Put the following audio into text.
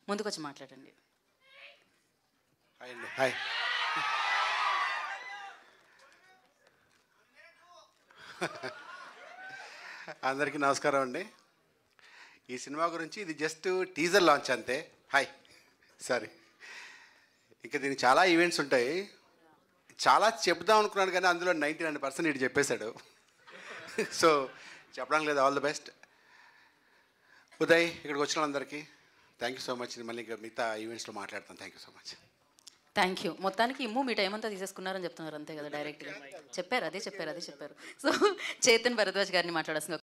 ముందుకొచ్చి మాట్లాడండి హాయ్ అండి హాయ్ అందరికీ నమస్కారం అండి ఈ సినిమా గురించి ఇది జస్ట్ టీజర్ లాంచ్ అంతే హాయ్ సారీ ఇంకా దీనికి చాలా ఈవెంట్స్ ఉంటాయి చాలా చెప్దాం అనుకున్నాను కానీ అందులో నైంటీ నైన్ పర్సెంట్ ఇటు చెప్పేశాడు సో చెప్పడానికి లేదు ఆల్ ది బెస్ట్ ఉదయ్ ఇక్కడికి వచ్చిన వాళ్ళందరికీ థ్యాంక్ యూ సో మచ్ మళ్ళీ ఇంకా మిగతా ఈవెంట్స్లో మాట్లాడతాను thank you so much thank you మొత్తానికి ఇమ్ము మీ టైం అంతా తీసేసుకున్నారని చెప్తున్నారు అంతే కదా డైరెక్ట్గా చెప్పారు అదే చెప్పారు అదే చెప్పారు సో చేతన్ భరద్వాజ్ గారిని మాట్లాడాల్సింది